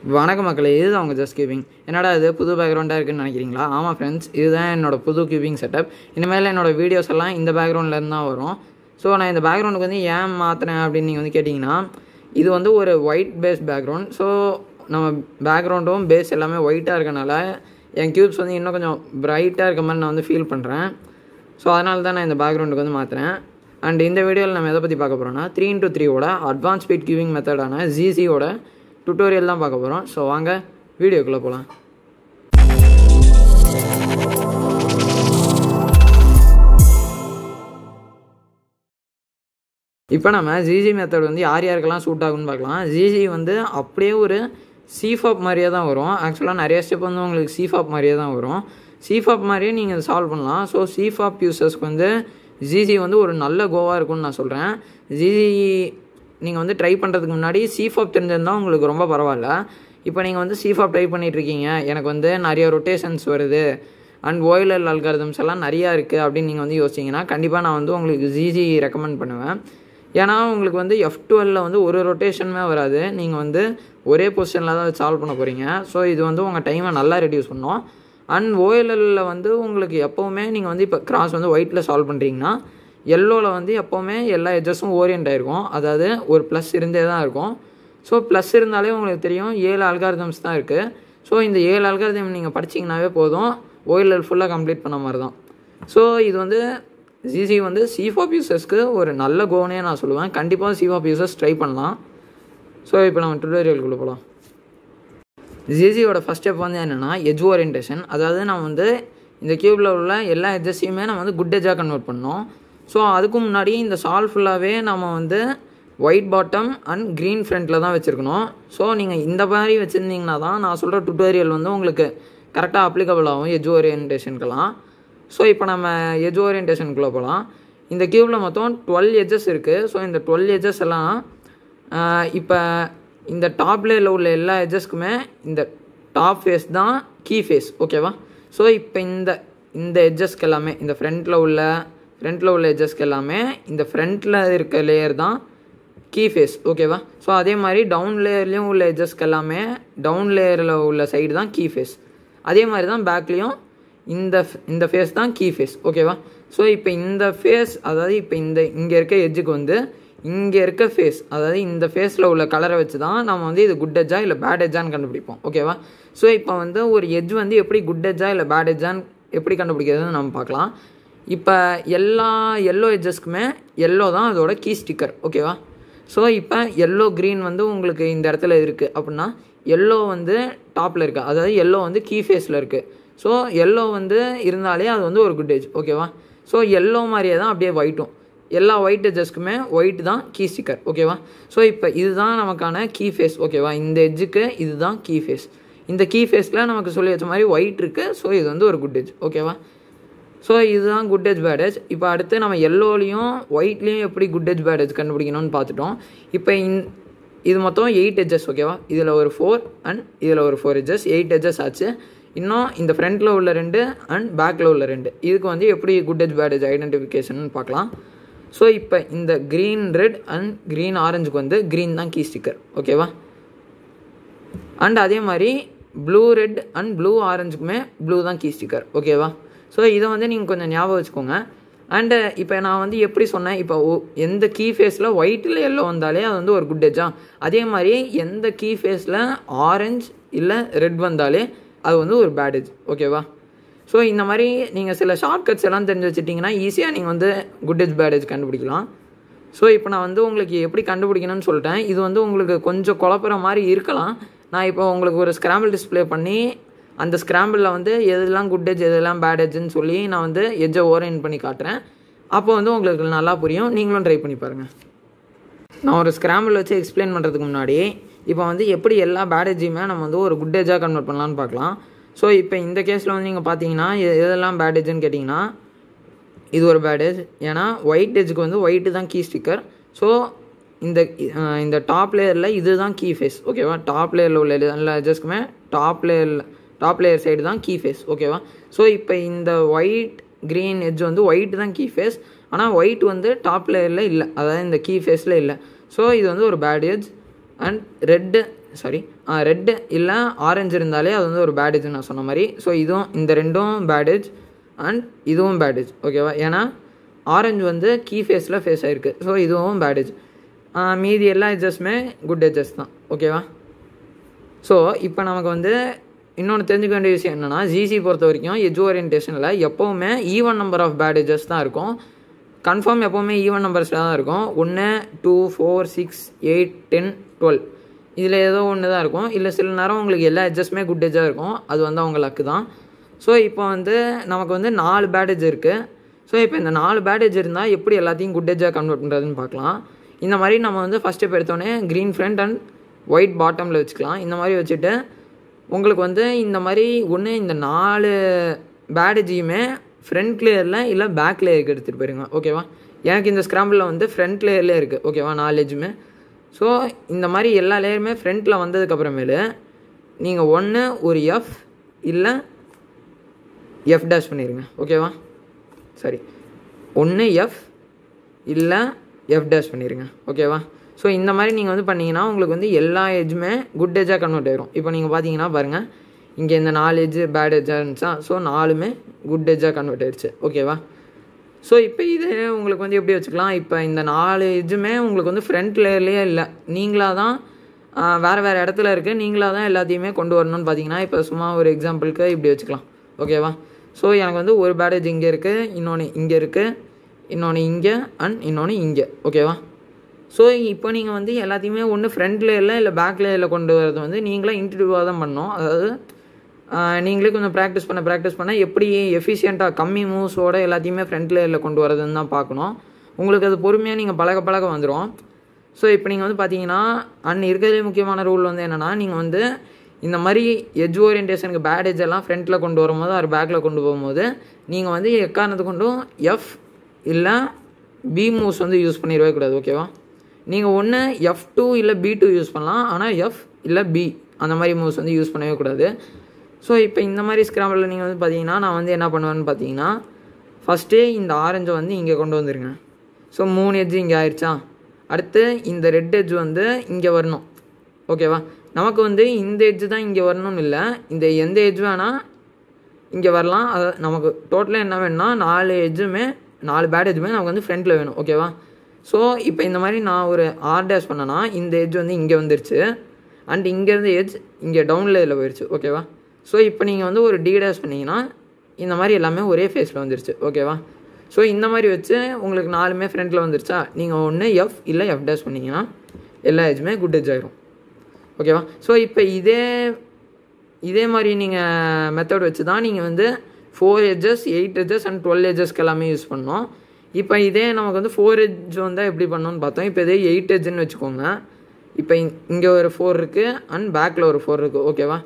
வணக்கம் மக்களே இதுதான் அவங்க ஜஸ்ட் கியூபிங் என்னடா இது புது பேக்ரவுண்டாக இருக்குன்னு நினைக்கிறீங்களா ஆமாம் ஃப்ரெண்ட்ஸ் இதுதான் என்னோட புது கியூபிங் செட்டப் இனிமேல் என்னோட வீடியோஸ் எல்லாம் இந்த பேக்ரவுண்ட்லேருந்து தான் வரும் ஸோ நான் இந்த பேக்ரவுண்டுக்கு வந்து ஏன் மாற்றினேன் அப்படின்னு நீங்கள் வந்து கேட்டிங்கன்னா இது வந்து ஒரு ஒயிட் பேஸ் பேக்ரவுண்ட் ஸோ நம்ம பேக்ரவுண்டும் பேஸ் எல்லாமே ஒயிட்டாக இருக்கனால என் க்யூப்ஸ் வந்து இன்னும் கொஞ்சம் பிரைட்டாக இருக்க மாதிரி நான் வந்து ஃபீல் பண்ணுறேன் ஸோ அதனால தான் நான் இந்த பேக்ரவுண்டுக்கு வந்து மாற்றுறேன் அண்ட் இந்த வீடியோவில் நம்ம எதை பற்றி பார்க்க போகிறோம்னா த்ரீ இன்ட்டு த்ரீயோட அட்வான்ஸ் ஸ்பீட் கியூவிங் மெத்தடான ஜிசியோட டுட்டோரியல் தான் பார்க்க போகிறோம் ஸோ வாங்க வீடியோக்குள்ளே போகலாம் இப்போ நம்ம ஜிஜி மெத்தட் வந்து யார் யாருக்கெல்லாம் சூட் ஆகும்னு பார்க்கலாம் ஜிஜி வந்து அப்படியே ஒரு சிஃபாப் மாதிரியே தான் வரும் ஆக்சுவலாக நிறைய ஸ்டெப் வந்து உங்களுக்கு சிஃபாப் மாதிரியே தான் வரும் சிஃபாப் மாதிரியே நீங்கள் சால்வ் பண்ணலாம் ஸோ சிஃபாப் யூசர்ஸ்க்கு வந்து ஜிஜி வந்து ஒரு நல்ல கோவாக இருக்கும்னு நான் சொல்கிறேன் ஜிஜி நீங்கள் வந்து ட்ரை பண்ணுறதுக்கு முன்னாடி சிஃபாப் தெரிஞ்சிருந்தால் உங்களுக்கு ரொம்ப பரவாயில்ல இப்போ நீங்கள் வந்து சிஃபாப் ட்ரை பண்ணிகிட்ருக்கீங்க எனக்கு வந்து நிறைய ரொட்டேஷன்ஸ் வருது அண்ட் ஓயிலல் அல்காரிதம்ஸ் எல்லாம் நிறையா இருக்குது அப்படின்னு நீங்கள் வந்து யோசிச்சிங்கன்னா கண்டிப்பாக நான் வந்து உங்களுக்கு ஜிஜி ரெக்கமெண்ட் பண்ணுவேன் ஏன்னா உங்களுக்கு வந்து எஃப் டுவெலில் வந்து ஒரு ரொட்டேஷனுமே வராது நீங்கள் வந்து ஒரே பொசிஷனில் தான் சால்வ் பண்ண போகிறீங்க ஸோ இது வந்து உங்கள் டைமை நல்லா ரெடியூஸ் பண்ணும் அண்ட் ஓஎல்எல்லில் வந்து உங்களுக்கு எப்போவுமே நீங்கள் வந்து இப்போ கிராஸ் வந்து ஒயிட்டில் சால்வ் பண்ணுறீங்கன்னா எல்லோவில் வந்து எப்போவுமே எல்லா எட்ஜஸும் ஓரியன்ட் ஆகிருக்கும் அதாவது ஒரு ப்ளஸ் இருந்தே தான் இருக்கும் ஸோ ப்ளஸ் இருந்தாலே உங்களுக்கு தெரியும் ஏழு அல்காரிதம்ஸ் தான் இருக்குது ஸோ இந்த ஏழு அல்காரிதம் நீங்கள் படிச்சிங்கனாவே போதும் ஓஎல்எல் ஃபுல்லாக கம்ப்ளீட் பண்ண மாதிரி தான் ஸோ இது வந்து ஜிசி வந்து சிஃபாப் யூசர்ஸ்க்கு ஒரு நல்ல கோனே நான் சொல்லுவேன் கண்டிப்பாக சிஃபாப் யூசர்ஸ் ட்ரை பண்ணலாம் ஸோ இப்போ நம்ம டுட்டோரியலுக்குள்ளே போகலாம் ஜிசியோட ஃபஸ்ட் ஸ்டெப் வந்து என்னென்னா எஜ் ஓரியன்டேஷன் அதாவது நம்ம வந்து இந்த க்யூப்பில் உள்ள எல்லா எட்ஜஸையுமே நம்ம வந்து குட் எஜ்ஜாக கன்வெர்ட் பண்ணோம் ஸோ அதுக்கு முன்னாடி இந்த சால்வ் ஃபுல்லாகவே நம்ம வந்து ஒயிட் பாட்டம் அண்ட் க்ரீன் ஃப்ரண்ட்டில் தான் வச்சுருக்கணும் ஸோ நீங்கள் இந்த மாதிரி வச்சுருந்தீங்கன்னா தான் நான் சொல்கிற டுட்டோரியல் வந்து உங்களுக்கு கரெக்டாக அப்ளிகபிள் ஆகும் எஜ் ஓரியன்டேஷனுக்கெல்லாம் ஸோ இப்போ நம்ம எஜ் ஓரியன்டேஷனுக்குள்ளே போகலாம் இந்த க்யூப்பில் மொத்தம் டுவெல் எஜஸ் இருக்குது ஸோ இந்த டுவெல் எஜஸ் எல்லாம் இப்போ இந்த டாப் லேயரில் உள்ள எல்லா எஜஸ்க்குமே இந்த டாப் ஃபேஸ் தான் கீ ஃபேஸ் ஓகேவா ஸோ இப்போ இந்த இந்த எட்ஜஸ்க்கு எல்லாமே இந்த ஃப்ரண்ட்டில் உள்ள ஃப்ரண்ட்டில் உள்ள எட்ஜஸ்க்கு எல்லாமே இந்த ஃப்ரண்ட்டில் இருக்க லேயர் தான் கீ ஃபேஸ் ஓகேவா ஸோ அதே மாதிரி டவுன் லேயர்லேயும் உள்ள எட்ஜஸ்க்கு எல்லாமே டவுன் லேயரில் உள்ள சைடு தான் கீ ஃபேஸ் அதே மாதிரி தான் பேக்லேயும் இந்த இந்த ஃபேஸ் தான் கீ ஃபேஸ் ஓகேவா ஸோ இப்போ இந்த ஃபேஸ் அதாவது இப்போ இந்த இங்கே இருக்க எட்ஜுக்கு வந்து இங்கே இருக்க ஃபேஸ் அதாவது இந்த ஃபேஸில் உள்ள கலரை வச்சு தான் நம்ம வந்து இது குட் எஜ்ஜா இல்லை பேட் எஜ்ஜான்னு கண்டுபிடிப்போம் ஓகேவா ஸோ இப்போ வந்து ஒரு எஜ் வந்து எப்படி குட் எஜ்ஜா இல்லை பேட் எஜ்ஜான்னு எப்படி கண்டுபிடிக்கிறதுன்னு நம்ம பார்க்கலாம் இப்போ எல்லா எல்லோ எட்ஜஸ்க்குமே எல்லோ தான் அதோட கீ ஸ்டிக்கர் ஓகேவா ஸோ இப்போ எல்லோ க்ரீன் வந்து உங்களுக்கு இந்த இடத்துல இருக்குது அப்படின்னா எல்லோ வந்து டாப்பில் இருக்குது அதாவது எல்லோ வந்து கீ ஃபேஸில் இருக்குது ஸோ எல்லோ வந்து இருந்தாலே அது வந்து ஒரு குட் ஏஜ் ஓகேவா ஸோ எல்லோ மாதிரியே தான் அப்படியே ஒயிட்டும் எல்லா ஒயிட் எஜஸ்க்குமே ஒயிட் தான் கீ ஸ்டிக்கர் ஓகேவா ஸோ இப்போ இதுதான் நமக்கான கீ ஃபேஸ் ஓகேவா இந்த எஜ்ஜுக்கு இதுதான் கீ ஃபேஸ் இந்த கீ ஃபேஸில் நமக்கு சொல்லி வச்ச மாதிரி ஒயிட் இருக்குது ஸோ இது வந்து ஒரு குட் ஏஜ் ஓகேவா ஸோ இதுதான் குட் ஏஜ் பேட் ஏஜ் இப்போ அடுத்து நம்ம எல்லோலையும் ஒயிட்லேயும் எப்படி குட் ஏஜ் பேட் ஏஜ் கண்டுபிடிக்கணும்னு பார்த்துட்டோம் இப்போ இந் இது மொத்தம் எயிட் எஜஸ் ஓகேவா இதில் ஒரு ஃபோர் அண்ட் இதில் ஒரு ஃபோர் எஜஸ் எயிட் எஜஸ் ஆச்சு இன்னும் இந்த ஃப்ரண்ட்டில் உள்ள ரெண்டு அண்ட் பேக்கில் உள்ள ரெண்டு இதுக்கு வந்து எப்படி good edge bad edge identification பார்க்கலாம் ஸோ இப்போ இந்த க்ரீன் ரெட் அண்ட் க்ரீன் ஆரஞ்சுக்கு வந்து க்ரீன் தான் கீ ஸ்டிக்கர் ஓகேவா அண்ட் அதே மாதிரி ப்ளூ ரெட் அண்ட் ப்ளூ ஆரஞ்சுக்குமே ப்ளூ தான் கீ ஸ்டிக்கர் ஓகேவா ஸோ இதை வந்து நீங்கள் கொஞ்சம் ஞாபகம் வச்சுக்கோங்க அண்டு இப்போ நான் வந்து எப்படி சொன்னேன் இப்போ எந்த கீ ஃபேஸில் ஒயிட்டில் எல்லோ வந்தாலே அது வந்து ஒரு குட் எஜ்ஜா அதே மாதிரி எந்த கீ ஃபேஸில் ஆரஞ்ச் இல்லை ரெட் வந்தாலே அது வந்து ஒரு பேட் எஜ் ஓகேவா ஸோ இந்த மாதிரி நீங்கள் சில ஷார்ட்கட்ஸ் எல்லாம் தெரிஞ்சு வச்சுட்டிங்கன்னா ஈஸியாக நீங்கள் வந்து குட் எஜ் பேட் எஜ் கண்டுபிடிக்கலாம் ஸோ இப்போ நான் வந்து உங்களுக்கு எப்படி கண்டுபிடிக்கணும்னு சொல்லிட்டேன் இது வந்து உங்களுக்கு கொஞ்சம் குழப்புற மாதிரி இருக்கலாம் நான் இப்போ உங்களுக்கு ஒரு ஸ்க்ராம்பிள் டிஸ்பிளே பண்ணி அந்த ஸ்க்ராம்பிளில் வந்து எதெல்லாம் குட் எஜ் எதெல்லாம் பேட் எஜ்ஜுன்னு சொல்லி நான் வந்து எஜ்ஜை ஓரியன்ட் பண்ணி காட்டுறேன் அப்போ வந்து உங்களுக்கு நல்லா புரியும் நீங்களும் ட்ரை பண்ணி பாருங்கள் நான் ஒரு ஸ்க்ராம்பிள் வச்சு எக்ஸ்பிளைன் பண்ணுறதுக்கு முன்னாடி இப்போ வந்து எப்படி எல்லா பேட் எஜ்ஜையுமே நம்ம வந்து ஒரு குட் எஜ்ஜாக கன்வெர்ட் பண்ணலான்னு பார்க்கலாம் ஸோ இப்போ இந்த கேஸில் வந்து நீங்கள் பார்த்தீங்கன்னா எதெல்லாம் பேட் எஜ்ஜுன்னு கேட்டிங்கன்னா இது ஒரு பேட் எஜ் ஏன்னா ஒயிட் எஜ்ஜுக்கு வந்து ஒயிட்டு தான் கீ ஸ்டிக்கர் ஸோ இந்த இந்த டாப் லேயரில் இது தான் கீ ஃபேஸ் ஓகேவா டாப் லேயரில் உள்ள எல்லா எஜஸ்க்குமே டாப் லேயரில் டாப் லேயர் சைடு தான் கீ ஃபேஸ் ஓகேவா ஸோ இப்போ இந்த ஒயிட் க்ரீன் எட்ஜ் வந்து ஒயிட் தான் கீ ஃபேஸ் ஆனால் ஒயிட் வந்து டாப் லேயரில் இல்லை அதாவது இந்த கீ ஃபேஸில் இல்லை ஸோ இது வந்து ஒரு bad edge and red sorry red இல்லை ஆரஞ்சு இருந்தாலே அது வந்து ஒரு பேடேஜ் நான் சொன்ன மாதிரி ஸோ இதுவும் இந்த ரெண்டும் பேடேஜ் அண்ட் இதுவும் பேடேஜ் ஓகேவா ஏன்னா ஆரஞ்சு வந்து கீ ஃபேஸில் ஃபேஸ் ஆகிருக்கு ஸோ இதுவும் பேடேஜ் மீதி எல்லா எட்ஜஸ்மே குட் எட்ஜஸ் தான் ஓகேவா ஸோ இப்போ நமக்கு வந்து இன்னொன்று தெரிஞ்சுக்க வேண்டிய விஷயம் என்னென்னா ஜிசி பொறுத்த வரைக்கும் எஜ் ஓரியன்டேஷனில் எப்போவுமே ஈவன் நம்பர் ஆஃப் பேடேஜஸ் தான் இருக்கும் கன்ஃபார்ம் எப்போவுமே ஈவன் நம்பர்ஸில் தான் இருக்கும் ஒன்று two four six eight ten twelve இதில் ஏதோ ஒன்று தான் இருக்கும் இல்லை சில நேரம் உங்களுக்கு எல்லா எட்ஜஸ்மே குட் எட்ஜாக இருக்கும் அது வந்து அவங்க லக்கு தான் ஸோ இப்போ வந்து நமக்கு வந்து நாலு பேடேஜ் இருக்குது ஸோ இப்போ இந்த நாலு பேடேஜ் இருந்தால் எப்படி எல்லாத்தையும் குட் எட்ஜாக கன்வெர்ட் பண்ணுறதுன்னு பார்க்கலாம் இந்த மாதிரி நம்ம வந்து ஃபஸ்ட் ஸ்டெப் எடுத்தோடனே க்ரீன் ஃப்ரண்ட் அண்ட் ஒயிட் பாட்டமில் வச்சுக்கலாம் இந்த மாதிரி வச்சுட்டு உங்களுக்கு வந்து இந்த மாதிரி ஒன்று இந்த நாலு பேடேஜையுமே ஃப்ரண்ட் லேயரில் இல்லை பேக் லேயருக்கு எடுத்துகிட்டு போயிருங்க ஓகேவா எனக்கு இந்த ஸ்க்ராம்பிளில் வந்து ஃப்ரண்ட் லேயர்லேயே இருக்குது ஓகேவா நாலு எஜ்ஜுமே ஸோ இந்த மாதிரி எல்லா லேயருமே ஃப்ரண்ட்டில் வந்ததுக்கப்புறமேலு நீங்கள் ஒன்று ஒரு எஃப் இல்லை எஃப் டேஷ் பண்ணிடுங்க ஓகேவா சரி ஒன்று எஃப் இல்லை எஃப் டேஷ் பண்ணிடுங்க ஓகேவா ஸோ இந்த மாதிரி நீங்கள் வந்து பண்ணிங்கன்னா உங்களுக்கு வந்து எல்லா எஜ்ஜுமே குட் எஜ்ஜாக கன்வெர்ட் ஆயிரும் இப்போ நீங்கள் பார்த்தீங்கன்னா பாருங்கள் இங்கே இந்த நாலு எஜ்ஜு பேட் எஜ்ஜாக இருந்துச்சா ஸோ நாலுமே குட் எஜ்ஜாக கன்வெர்ட் ஆயிடுச்சு ஓகேவா ஸோ இப்போ இது உங்களுக்கு வந்து எப்படி வச்சுக்கலாம் இப்போ இந்த நாலு எஜ்ஜுமே உங்களுக்கு வந்து ஃப்ரண்ட் லேயர்லேயே இல்லை நீங்களாக தான் வேறு வேறு இடத்துல இருக்குது நீங்களாக தான் எல்லாத்தையுமே கொண்டு வரணும்னு பார்த்தீங்கன்னா இப்போ சும்மா ஒரு எக்ஸாம்பிளுக்கு இப்படி வச்சுக்கலாம் ஓகேவா ஸோ எனக்கு வந்து ஒரு பேடேஜ் இங்கே இருக்குது இன்னொன்று இங்கே இருக்குது இன்னொன்று இங்கே அண்ட் இன்னொன்று இங்கே ஓகேவா ஸோ இப்போ நீங்கள் வந்து எல்லாத்தையுமே ஒன்று ஃப்ரண்ட் லேயரில் இல்லை பேக் லேயரில் கொண்டு வரது வந்து நீங்களாக இன்டிடியூவாக தான் பண்ணணும் அதாவது நீங்களே கொஞ்சம் ப்ராக்டிஸ் பண்ண ப்ராக்டிஸ் பண்ண எப்படி எஃபிஷியண்ட்டாக கம்மி மூவ்ஸோட எல்லாத்தையுமே ஃப்ரண்ட் லேயரில் கொண்டு வரதுன்னு தான் பார்க்கணும் உங்களுக்கு அது பொறுமையாக நீங்கள் பழக பழக வந்துடும் ஸோ இப்போ நீங்கள் வந்து பார்த்தீங்கன்னா அண்ட் இருக்கிறதுலே முக்கியமான ரூல் வந்து என்னென்னா நீங்கள் வந்து இந்த மாதிரி எஜ் ஓரியன்டேஷனுக்கு பேட் எஜ் எல்லாம் ஃப்ரண்ட்டில் கொண்டு வரும்போது அவர் பேக்கில் கொண்டு போகும்போது நீங்கள் வந்து எக்காரணத்து கொண்டும் எஃப் இல்லை பி மூவ்ஸ் வந்து யூஸ் பண்ணிடவே கூடாது ஓகேவா நீங்கள் ஒன்று எஃப் டூ இல்லை பி டூ யூஸ் பண்ணலாம் ஆனால் எஃப் இல்லை பி அந்த மாதிரி மூவ்ஸ் வந்து யூஸ் பண்ணவே கூடாது ஸோ இப்போ இந்த மாதிரி ஸ்க்ராம்பிளில் நீங்கள் வந்து பார்த்தீங்கன்னா நான் வந்து என்ன பண்ணுவேன்னு பார்த்தீங்கன்னா ஃபஸ்ட்டே இந்த ஆரஞ்சை வந்து இங்கே கொண்டு வந்துருங்க ஸோ மூணு எட்ஜ் இங்கே ஆயிடுச்சா அடுத்து இந்த ரெட் எட்ஜ் வந்து இங்கே வரணும் ஓகேவா நமக்கு வந்து இந்த எட்ஜ் தான் இங்கே வரணும்னு இல்லை இந்த எந்த எட்ஜ் வேணால் இங்கே வரலாம் அது நமக்கு டோட்டலாக என்ன வேணும்னா நாலு எட்ஜுமே நாலு பேட் எட்ஜுமே நமக்கு வந்து ஃப்ரண்ட்டில் வேணும் ஓகேவா ஸோ இப்போ இந்த மாதிரி நான் ஒரு ஆர் டேஷ் பண்ணேன்னா இந்த எட்ஜ் வந்து இங்கே வந்துருச்சு அண்ட் இங்கேருந்து எட்ஜ் இங்கே டவுன் லேயரில் போயிடுச்சு ஓகேவா ஸோ இப்போ நீங்கள் வந்து ஒரு டி டேஷ் பண்ணிங்கன்னா இந்த மாதிரி எல்லாமே ஒரே ஃபேஸில் வந்துருச்சு ஓகேவா ஸோ இந்த மாதிரி வச்சு உங்களுக்கு நாலுமே ஃப்ரண்ட்டில் வந்துருச்சா நீங்கள் ஒன்று எஃப் இல்லை எஃப் டேஷ் பண்ணிங்கன்னா எல்லா எஜ்ஜுமே குட் எஜ் ஆயிரும் ஓகேவா ஸோ இப்போ இதே இதே மாதிரி நீங்கள் மெத்தட் வச்சு தான் நீங்கள் வந்து four edges eight edges and twelve எஜஸ்க்கு எல்லாமே யூஸ் பண்ணோம் இப்போ இதே நமக்கு வந்து ஃபோர் எஜ் வந்தால் எப்படி பண்ணணும்னு பார்த்தோம் இப்போ இதே எயிட் எஜ்ஜுன்னு வச்சுக்கோங்க இப்போ இங்கே ஒரு ஃபோர் இருக்குது அண்ட் பேக்கில் ஒரு ஃபோர் இருக்குது ஓகேவா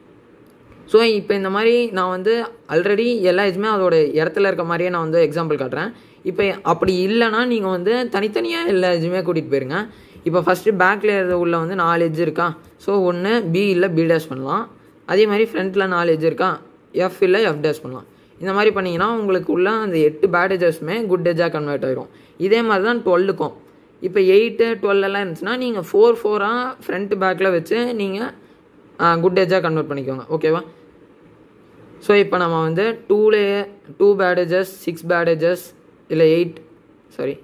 ஸோ இப்போ இந்த மாதிரி நான் வந்து ஆல்ரெடி எல்லா எஜ்மே அதோட இடத்துல இருக்க மாதிரியே நான் வந்து எக்ஸாம்பிள் காட்டுறேன் இப்போ அப்படி இல்லைன்னா நீங்கள் வந்து தனித்தனியாக எல்லா எஜ்ஜுமே கூட்டிகிட்டு போயிருங்க இப்போ ஃபஸ்ட்டு பேக்கில் இருந்த உள்ள வந்து நாலு எஜ் இருக்கா ஸோ ஒன்று பி இல்லை பி டேஷ் பண்ணலாம் அதே மாதிரி ஃப்ரண்ட்டில் நாலு எஜ் இருக்கா எஃப் இல்லை எஃப் டேஷ் பண்ணலாம் இந்த மாதிரி பண்ணிங்கன்னா உங்களுக்கு உள்ள அந்த எட்டு பேடேஜஸ்மே குட் எஜ்ஜாக கன்வெர்ட் ஆயிரும் இதே மாதிரி தான் டுவெல்லுக்கும் இப்போ எயிட்டு டுவெல் எல்லாம் இருந்துச்சுன்னா நீங்கள் ஃபோர் ஃபோராக ஃப்ரண்ட் பேக்கில் வச்சு நீங்கள் குட் எஜ்ஜாக கன்வெர்ட் பண்ணிக்கோங்க ஓகேவா ஸோ இப்போ நம்ம வந்து டூலே டூ பேடேஜஸ் சிக்ஸ் பேடேஜஸ் இல்லை எயிட் சாரி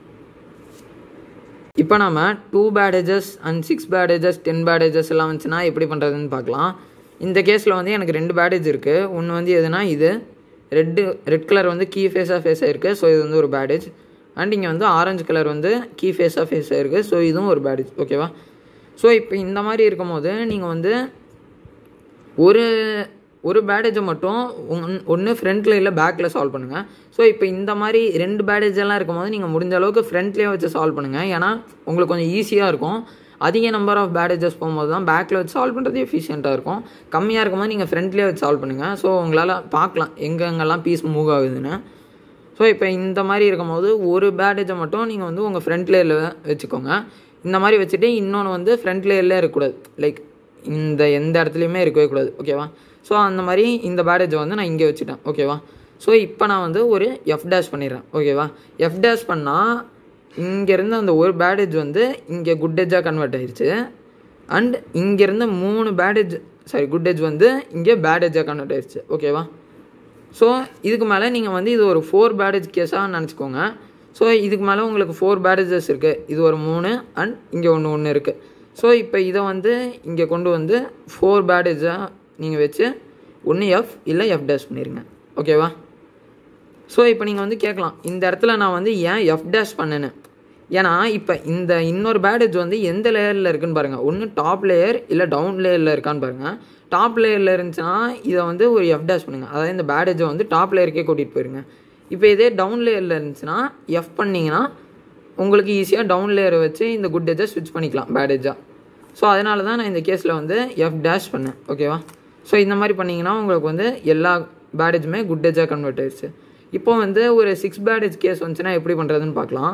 இப்போ நம்ம டூ பேடேஜஸ் அண்ட் சிக்ஸ் பேடேஜஸ் டென் பேடேஜஸ் எல்லாம் வந்துச்சுன்னா எப்படி பண்ணுறதுன்னு பார்க்கலாம் இந்த கேஸில் வந்து எனக்கு ரெண்டு பேடேஜ் இருக்குது ஒன்று வந்து எதுனா இது ரெட்டு ரெட் கலர் வந்து கீ ஃபேஸாக ஃபேஸ் ஆகிருக்கு ஸோ இது வந்து ஒரு பேடேஜ் அண்ட் இங்கே வந்து ஆரஞ்சு கலர் வந்து கீ ஃபேஸாக ஃபேஸ் ஆகிருக்கு ஸோ இதுவும் ஒரு பேடேஜ் ஓகேவா ஸோ இப்போ இந்த மாதிரி இருக்கும்போது நீங்கள் வந்து ஒரு ஒரு பேடேஜை மட்டும் ஒன்று ஃப்ரண்ட்டில் இல்லை பேக்கில் சால்வ் பண்ணுங்கள் ஸோ இப்போ இந்த மாதிரி ரெண்டு பேடேஜ் எல்லாம் இருக்கும்போது நீங்கள் முடிஞ்ச அளவுக்கு ஃப்ரண்ட்லேயே வச்சு சால்வ் பண்ணுங்கள் ஏன்னா உங்களுக்கு கொஞ்சம் ஈஸியாக இருக்கும் அதிக நம்பர் ஆஃப் பேடேஜஸ் போகும்போது தான் பேக்கில் வச்சு சால்வ் பண்ணுறது எஃபிஷியண்ட்டாக இருக்கும் கம்மியாக இருக்கும்போது நீங்கள் ஃப்ரண்ட்லேயே வச்சு சால்வ் பண்ணுங்கள் ஸோ உங்களால் பார்க்கலாம் எங்கெங்கெல்லாம் பீஸ் மூவ் ஆகுதுன்னு ஸோ இப்போ இந்த மாதிரி இருக்கும்போது ஒரு பேடேஜை மட்டும் நீங்கள் வந்து உங்கள் ஃப்ரண்ட் லேயரில் வச்சுக்கோங்க இந்த மாதிரி வச்சுட்டு இன்னொன்று வந்து ஃப்ரண்ட் லேயரில் இருக்கக்கூடாது லைக் இந்த எந்த இடத்துலையுமே இருக்கவே கூடாது ஓகேவா ஸோ அந்த மாதிரி இந்த பேடேஜை வந்து நான் இங்கே வச்சுட்டேன் ஓகேவா ஸோ இப்போ நான் வந்து ஒரு எஃப் டேஷ் பண்ணிடுறேன் ஓகேவா எஃப் டேஷ் பண்ணால் இங்கேருந்து அந்த ஒரு பேடேஜ் வந்து இங்கே குட் எஜ்ஜாக கன்வெர்ட் ஆயிடுச்சு அண்ட் இங்கேருந்து மூணு பேடேஜ் சாரி குட் எஜ் வந்து இங்கே பேடேஜாக கன்வெர்ட் ஆயிடுச்சு ஓகேவா ஸோ இதுக்கு மேலே நீங்கள் வந்து இது ஒரு ஃபோர் பேடேஜ் கேஸாக நினச்சிக்கோங்க ஸோ இதுக்கு மேலே உங்களுக்கு ஃபோர் பேடேஜஸ் இருக்குது இது ஒரு மூணு அண்ட் இங்கே ஒன்று ஒன்று இருக்குது ஸோ இப்போ இதை வந்து இங்கே கொண்டு வந்து ஃபோர் பேடேஜாக நீங்கள் வச்சு ஒன்று எஃப் இல்லை எஃப் டேஷ் பண்ணிடுங்க ஓகேவா ஸோ இப்போ நீங்கள் வந்து கேட்கலாம் இந்த இடத்துல நான் வந்து ஏன் எஃப் டேஷ் பண்ணேன்னு ஏன்னா இப்போ இந்த இன்னொரு பேடேஜ் வந்து எந்த லேயரில் இருக்குன்னு பாருங்கள் ஒன்று டாப் லேயர் இல்லை டவுன் லேயரில் இருக்கான்னு பாருங்கள் டாப் லேயரில் இருந்துச்சுன்னா இதை வந்து ஒரு எஃப் டேஷ் பண்ணுங்கள் அதாவது இந்த பேடேஜை வந்து டாப் லேயருக்கே கூட்டிகிட்டு போயிருங்க இப்போ இதே டவுன் லேயரில் இருந்துச்சுன்னா எஃப் பண்ணிங்கன்னா உங்களுக்கு ஈஸியாக டவுன் லேயரை வச்சு இந்த குட் எஜை ஸ்விட்ச் பண்ணிக்கலாம் பேடேஜாக ஸோ அதனால தான் நான் இந்த கேஸில் வந்து எஃப் டேஷ் பண்ணேன் ஓகேவா ஸோ இந்த மாதிரி பண்ணிங்கன்னா உங்களுக்கு வந்து எல்லா பேடேஜுமே குட் எஜாக கன்வெர்ட் ஆயிடுச்சு இப்போ வந்து ஒரு சிக்ஸ் பேடேஜ் கேஸ் வந்துச்சுன்னா எப்படி பண்ணுறதுன்னு பார்க்கலாம்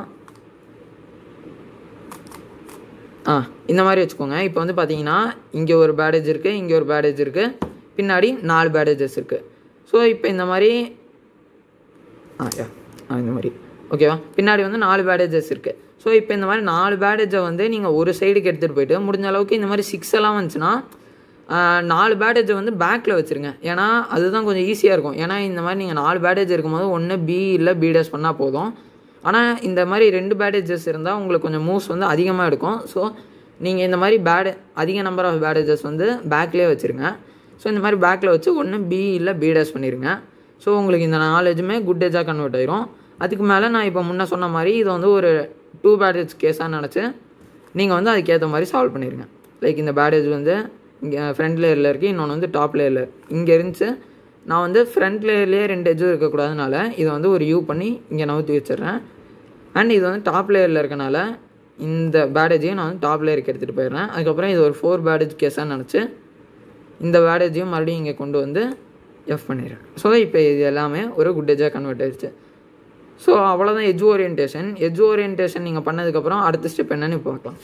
ஆ இந்த மாதிரி வச்சுக்கோங்க இப்போ வந்து பார்த்தீங்கன்னா இங்கே ஒரு பேடேஜ் இருக்குது இங்கே ஒரு பேடேஜ் இருக்குது பின்னாடி நாலு பேடேஜஸ் இருக்குது ஸோ இப்போ இந்த மாதிரி ஆ யா ஆ இந்த மாதிரி ஓகேவா பின்னாடி வந்து நாலு பேடேஜஸ் இருக்குது ஸோ இப்போ இந்த மாதிரி நாலு பேடேஜை வந்து நீங்கள் ஒரு சைடுக்கு எடுத்துகிட்டு போயிட்டு முடிஞ்ச அளவுக்கு இந்த மாதிரி சிக்ஸ் எல்லாம் வந்துச்சுன்னா ஆ, நாலு பேடேஜை வந்து பேக்கில் வச்சுருங்க ஏன்னா அதுதான் கொஞ்சம் ஈஸியாக இருக்கும் ஏன்னா இந்த மாதிரி நீங்கள் நாலு பேடேஜ் இருக்கும்போது ஒன்று பி இல்லை பி டேஸ் பண்ணால் போதும் ஆனால் இந்த மாதிரி ரெண்டு பேடேஜஸ் இருந்தால் உங்களுக்கு கொஞ்சம் மூவ்ஸ் வந்து அதிகமாக எடுக்கும் ஸோ நீங்கள் இந்த மாதிரி பேடு அதிக நம்பர் ஆஃப் பேடேஜஸ் வந்து பேக்லேயே வச்சுருங்க ஸோ இந்த மாதிரி பேக்கில் வச்சு ஒன்று பி இல்லை பி டேஸ் பண்ணிடுங்க ஸோ உங்களுக்கு இந்த நாலேஜுமே குட் ஏஜாக கன்வெர்ட் ஆயிரும் அதுக்கு மேலே நான் இப்போ முன்ன சொன்ன மாதிரி இதை வந்து ஒரு டூ பேடேஜ் கேஸாக நினச்சி நீங்கள் வந்து அதுக்கேற்ற மாதிரி சால்வ் பண்ணிடுங்க லைக் இந்த பேடேஜ் வந்து இங்கே ஃப்ரண்ட் லேயரில் இருக்குது இன்னொன்று வந்து டாப் லேயரில் இங்கே இருந்துச்சு நான் வந்து ஃப்ரண்ட் லேயர்லேயே ரெண்டு எஜ்ஜும் இருக்கக்கூடாதுனால இதை வந்து ஒரு யூ பண்ணி இங்கே நவுத்தி வச்சிடுறேன் அண்ட் இது வந்து டாப் லேயரில் இருக்கனால இந்த பேடேஜையும் நான் வந்து டாப் லேயருக்கு எடுத்துகிட்டு போயிடுறேன் அதுக்கப்புறம் இது ஒரு ஃபோர் பேடேஜ் கேஸாக நினச்சி இந்த பேடேஜையும் மறுபடியும் இங்கே கொண்டு வந்து எஃப் பண்ணிடுறேன் ஸோ இப்போ இது எல்லாமே ஒரு குட் எஜாக கன்வெர்ட் ஆயிடுச்சு ஸோ அவ்வளோதான் எஜ் ஓரியன்டேஷன் எஜ் ஓரியன்டேஷன் நீங்கள் பண்ணதுக்கப்புறம் அடுத்த ஸ்டெப் என்னன்னு இப்போ பார்க்கலாம்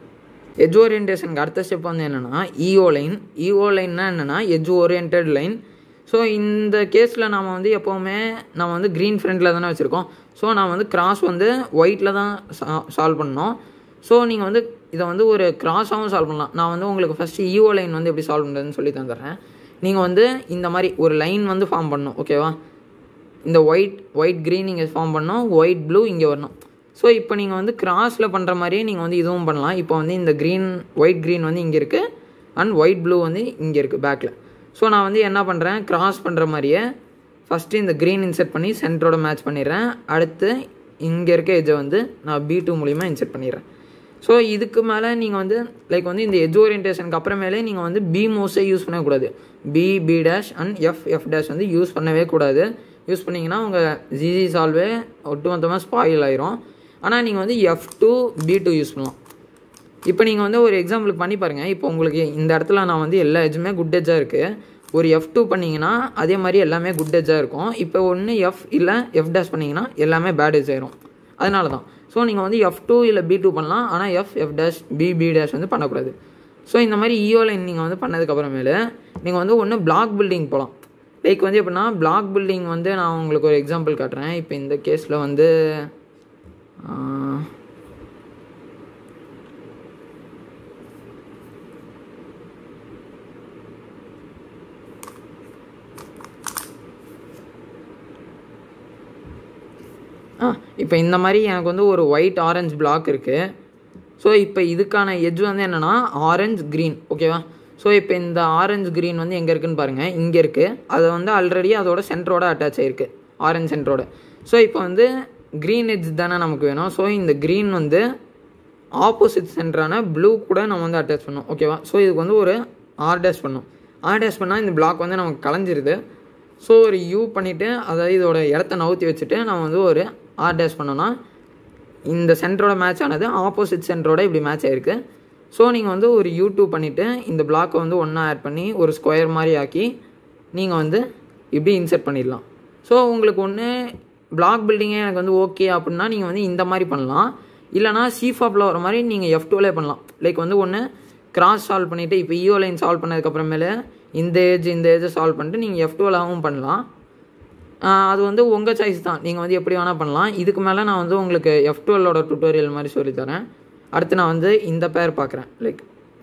எஜ் ஓரியன்டேஷனுக்கு அடுத்த ஸ்டெப் வந்து என்னென்னா இஓ லைன் இஓ லைன்னா என்னென்னா எஜ் ஓரியன்ட் லைன் ஸோ இந்த கேஸில் நாம் வந்து எப்போவுமே நம்ம வந்து க்ரீன் ஃப்ரண்டில் தானே வச்சுருக்கோம் ஸோ நான் வந்து கிராஸ் வந்து ஒயிட்டில் தான் சால்வ் பண்ணோம் ஸோ நீங்கள் வந்து இதை வந்து ஒரு கிராஸாகவும் சால்வ் பண்ணலாம் நான் வந்து உங்களுக்கு ஃபஸ்ட்டு இஓ லைன் வந்து எப்படி சால்வ் பண்ணுறதுன்னு சொல்லி தந்துடுறேன் நீங்கள் வந்து இந்த மாதிரி ஒரு லைன் வந்து ஃபார்ம் பண்ணணும் ஓகேவா இந்த ஒயிட் ஒயிட் க்ரீன் இங்கே ஃபார்ம் பண்ணோம் ஒயிட் ப்ளூ இங்கே வரணும் ஸோ இப்போ நீங்கள் வந்து கிராஸில் பண்ணுற மாதிரியே நீங்கள் வந்து இதுவும் பண்ணலாம் இப்போ வந்து இந்த க்ரீன் ஒயிட் க்ரீன் வந்து இங்கே இருக்குது அண்ட் ஒயிட் ப்ளூ வந்து இங்கே இருக்குது பேக்கில் ஸோ நான் வந்து என்ன பண்ணுறேன் கிராஸ் பண்ணுற மாதிரியே ஃபஸ்ட்டு இந்த க்ரீன் இன்செர்ட் பண்ணி சென்டரோட மேட்ச் பண்ணிடுறேன் அடுத்து இங்கே இருக்க எஜ்ஜை வந்து நான் பி டூ மூலிமா இன்செர்ட் பண்ணிடுறேன் ஸோ இதுக்கு மேலே நீங்கள் வந்து லைக் வந்து இந்த எஜ் ஓரியன்டேஷனுக்கு அப்புறமேலே நீங்கள் வந்து பி மோஸே யூஸ் பண்ணக்கூடாது B B dash and F F dash வந்து யூஸ் பண்ணவே கூடாது யூஸ் பண்ணிங்கன்னா உங்கள் ஜிஜி சால்வே ஒட்டுமொத்தமாக ஸ்பாயில் ஆயிரும் ஆனால் நீங்கள் வந்து F two B two use பண்ணலாம் இப்போ நீங்கள் வந்து ஒரு எக்ஸாம்பிளுக்கு பண்ணி பாருங்கள் இப்போ உங்களுக்கு இந்த இடத்துல நான் வந்து எல்லா எஜ்ஜுமே குட் எஜ்ஜாக இருக்குது ஒரு எஃப் டூ பண்ணிங்கன்னா அதே மாதிரி எல்லாமே குட் எஜ்ஜாக இருக்கும் இப்போ ஒன்று எஃப் இல்லை எஃப் டேஷ் பண்ணிங்கன்னா எல்லாமே பேட் எஜ் ஆயிரும் அதனால தான் ஸோ நீங்கள் வந்து எஃப் டூ இல்லை பி டூ பண்ணலாம் ஆனால் F F dash B B dash வந்து பண்ணக்கூடாது ஸோ இந்த மாதிரி இஓ லைன் நீங்கள் வந்து பண்ணதுக்கப்புறமேலு நீங்கள் வந்து ஒன்று பிளாக் பில்டிங் போகலாம் லைக் வந்து எப்படின்னா பிளாக் பில்டிங் வந்து நான் உங்களுக்கு ஒரு எக்ஸாம்பிள் காட்டுறேன் இப்போ இந்த கேஸில் வந்து ஆஹ், ஆ இப்போ இந்த மாதிரி எனக்கு வந்து ஒரு ஒயிட் ஆரஞ்சு பிளாக் இருக்குது ஸோ இப்போ இதுக்கான எட்ஜ் வந்து என்னென்னா ஆரஞ்சு க்ரீன் ஓகேவா ஸோ இப்போ இந்த ஆரஞ்சு க்ரீன் வந்து எங்கே இருக்குன்னு பாருங்கள் இங்கே இருக்குது அது வந்து ஆல்ரெடி அதோட சென்டரோட அட்டாச் ஆகிருக்கு ஆரஞ்சு சென்டரோட ஸோ இப்போ வந்து க்ரீன் எட்ஜ் தானே நமக்கு வேணும் ஸோ இந்த க்ரீன் வந்து ஆப்போசிட் சென்டரான ப்ளூ கூட நம்ம வந்து அட்டாச் பண்ணோம் ஓகேவா ஸோ இதுக்கு வந்து ஒரு ஆர் டேஷ் பண்ணோம் ஆர் டேஷ் பண்ணால் இந்த பிளாக் வந்து நமக்கு கலைஞ்சிருது ஸோ ஒரு யூ பண்ணிவிட்டு அதாவது இதோட இடத்த நவுத்தி வச்சுட்டு நம்ம வந்து ஒரு ஆர் டேஷ் பண்ணோன்னா இந்த சென்டரோட மேட்ச் ஆனது ஆப்போசிட் சென்டரோட இப்படி மேட்ச் ஆயிருக்கு ஸோ நீங்கள் வந்து ஒரு யூ டூ பண்ணிவிட்டு இந்த பிளாக்கை வந்து ஒன்றா ஆட் பண்ணி ஒரு ஸ்கொயர் மாதிரி ஆக்கி நீங்கள் வந்து இப்படி இன்செர்ட் பண்ணிடலாம் ஸோ உங்களுக்கு ஒன்று பிளாக் பில்டிங்கே எனக்கு வந்து ஓகே அப்படின்னா நீங்கள் வந்து இந்த மாதிரி பண்ணலாம் இல்லைனா சிஃபாப்பில் வர மாதிரி நீங்கள் எஃப் டூலே பண்ணலாம் லைக் வந்து ஒன்று கிராஸ் சால்வ் பண்ணிவிட்டு இப்போ இஓ லைன் சால்வ் பண்ணதுக்கப்புறமேல இந்த ஏஜ் இந்த ஏஜை சால்வ் பண்ணிட்டு நீங்கள் எஃப் டூலாகவும் பண்ணலாம் ஆஹ் அது வந்து உங்கள் சாய்ஸ் தான் நீங்கள் வந்து எப்படி வேணால் பண்ணலாம் இதுக்கு மேலே நான் வந்து உங்களுக்கு எஃப் டுவெல்லோட டுட்டோரியல் மாதிரி சொல்லித்தரேன் அடுத்து நான் வந்து இந்த பேர் பார்க்குறேன் லைக்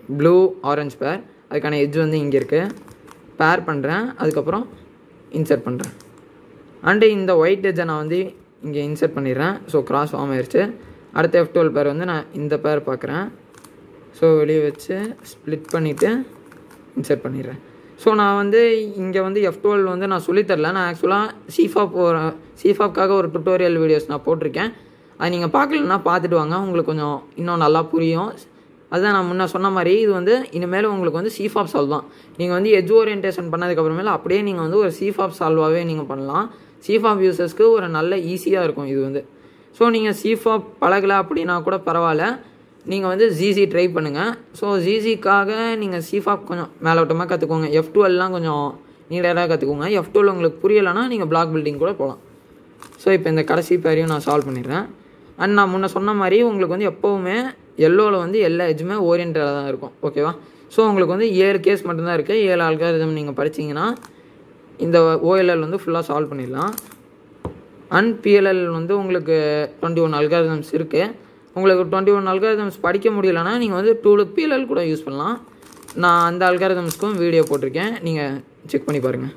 ப்ளூ ஆரஞ்சு பேர் அதுக்கான எட்ஜ் வந்து இங்கே இருக்குது பேர் பண்ணுறேன் அதுக்கப்புறம் இன்சர்ட் பண்ணுறேன் அண்டு இந்த ஒயிட் எட்ஜை நான் வந்து இங்கே இன்சர்ட் பண்ணிடுறேன் ஸோ கிராஸ் ஃபார்ம் ஆயிடுச்சு அடுத்த எஃப் டுவெல் பேர் வந்து நான் இந்த பேர் பார்க்குறேன் ஸோ வெளியே வச்சு ஸ்ப்ளிட் பண்ணிவிட்டு இன்சர்ட் பண்ணிடுறேன் ஸோ நான் வந்து இங்கே வந்து எஃப் டுவெல் வந்து நான் சொல்லித்தரல நான் ஆக்சுவலாக சீஃபாப் ஒரு சீஃபாப்காக ஒரு டுட்டோரியல் வீடியோஸ் நான் போட்டிருக்கேன் அது நீங்கள் பார்க்கலன்னா பார்த்துட்டு வாங்க உங்களுக்கு கொஞ்சம் இன்னும் நல்லா புரியும் அதுதான் நான் முன்ன சொன்ன மாதிரி இது வந்து இனிமேல் உங்களுக்கு வந்து சீஃபாப் சால்வ் தான் நீங்கள் வந்து எஜ் ஓரியன்டேஷன் பண்ணதுக்கப்புறமேல அப்படியே நீங்கள் வந்து ஒரு சீஃபாப் சால்வாகவே நீங்கள் பண்ணலாம் சீஃபாப் யூசர்ஸ்க்கு ஒரு நல்ல ஈஸியாக இருக்கும் இது வந்து ஸோ நீங்கள் சீஃபாப் பழகலை அப்படின்னா கூட பரவாயில்ல நீங்கள் வந்து ஜிசி ட்ரை பண்ணுங்கள் ஸோ ஜிசிக்காக நீங்கள் சீஃபாப் கொஞ்சம் மேலோட்டமாக கற்றுக்கோங்க எஃப் டுவெல்லாம் கொஞ்சம் நீடராக கற்றுக்கோங்க எஃப் டுவெல் உங்களுக்கு புரியலைன்னா நீங்கள் பிளாக் பில்டிங் கூட போகலாம் ஸோ இப்போ இந்த கடைசி பேரையும் நான் சால்வ் பண்ணிடுறேன் அண்ட் நான் முன்ன சொன்ன மாதிரி உங்களுக்கு வந்து எப்போவுமே எல்லோவில் வந்து எல்லா எஜ்ஜுமே ஓரியன்டாக தான் இருக்கும் ஓகேவா ஸோ உங்களுக்கு வந்து ஏழு கேஸ் மட்டும்தான் இருக்குது ஏழு அல்காரிதம் நீங்கள் படிச்சீங்கன்னா இந்த ஓஎல்எல் வந்து ஃபுல்லாக சால்வ் பண்ணிடலாம் அண்ட் பிஎல்எல் வந்து உங்களுக்கு டுவெண்ட்டி ஒன் அல்காரிதம்ஸ் இருக்குது உங்களுக்கு டுவெண்ட்டி ஒன் அல்காரிதம்ஸ் படிக்க முடியலன்னா நீங்கள் வந்து டூலு பிஎல்எல் கூட யூஸ் பண்ணலாம் நான் அந்த அல்காரிதம்ஸ்க்கும் வீடியோ போட்டிருக்கேன் நீங்கள் செக் பண்ணி பாருங்கள்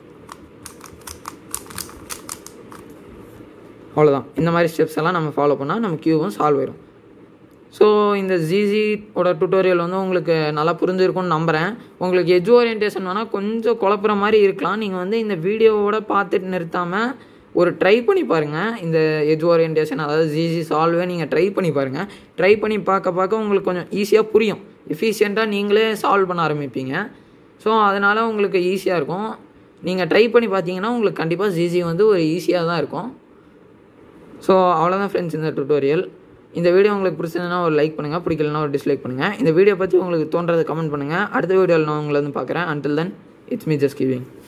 அவ்வளோதான் இந்த மாதிரி ஸ்டெப்ஸ் எல்லாம் நம்ம ஃபாலோ பண்ணால் நம்ம கியூவும் சால்வ் ஆயிடும் ஸோ இந்த ஜிஜியோட டுட்டோரியல் வந்து உங்களுக்கு நல்லா புரிஞ்சிருக்கும்னு நம்புகிறேன் உங்களுக்கு எஜ் ஓரியன்டேஷன் வேணால் கொஞ்சம் குழப்புற மாதிரி இருக்கலாம் நீங்கள் வந்து இந்த வீடியோவோட பார்த்துட்டு நிறுத்தாமல் ஒரு ட்ரை பண்ணி பாருங்கள் இந்த எஜ் ஓரியன்டேஷன் அதாவது ஜிஜி சால்வே நீங்கள் ட்ரை பண்ணி பாருங்கள் ட்ரை பண்ணி பார்க்க பார்க்க உங்களுக்கு கொஞ்சம் ஈஸியாக புரியும் எஃபிஷியண்ட்டாக நீங்களே சால்வ் பண்ண ஆரம்பிப்பீங்க ஸோ அதனால் உங்களுக்கு ஈஸியாக இருக்கும் நீங்கள் ட்ரை பண்ணி பார்த்தீங்கன்னா உங்களுக்கு கண்டிப்பாக ஜிஜி வந்து ஒரு ஈஸியாக தான் இருக்கும் ஸோ அவ்வளோதான் ஃப்ரெண்ட்ஸ் இந்த டுட்டோரியல் இந்த வீடியோ உங்களுக்கு பிடிச்சதுன்னா ஒரு லைக் பண்ணுங்கள் பிடிக்கலனா ஒரு டிஸ்லைக் பண்ணுங்கள் இந்த வீடியோ பற்றி உங்களுக்கு தோன்றதை கமெண்ட் பண்ணுங்கள் அடுத்த வீடியோவில் நான் உங்களை வந்து பார்க்குறேன் until then it's me just giving